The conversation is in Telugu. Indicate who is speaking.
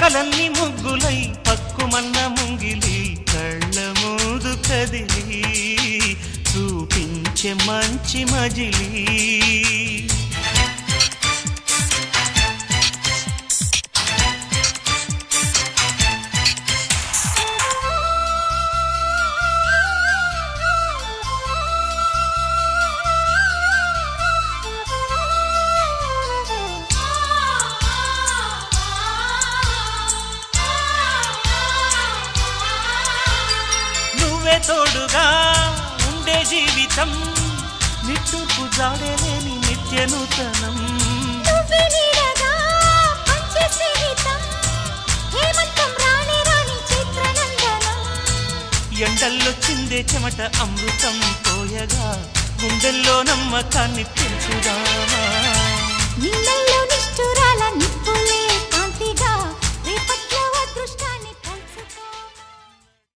Speaker 1: కలల్ని ముగ్గులై పక్కుమన్న ముంగిలి కళ్ళ మూదు కదిలి చూపించే మంచి మజిలీ నువ్వే తోడుగా ఉండే జీవితం నిట్టూర్పు జాడలేని నిత్య నూతనం
Speaker 2: నువ్వే నీడగా పంచే స్నేహితం హేమంతం రాణి రాణి చిత్రనందనం
Speaker 1: ఎండల్లో చిందే చెమట అమృతం పోయగా గుండెల్లో నమ్మకాన్ని పెంచుదామా
Speaker 2: నిన్నల్లో నిష్ఠురాల నిప్పులే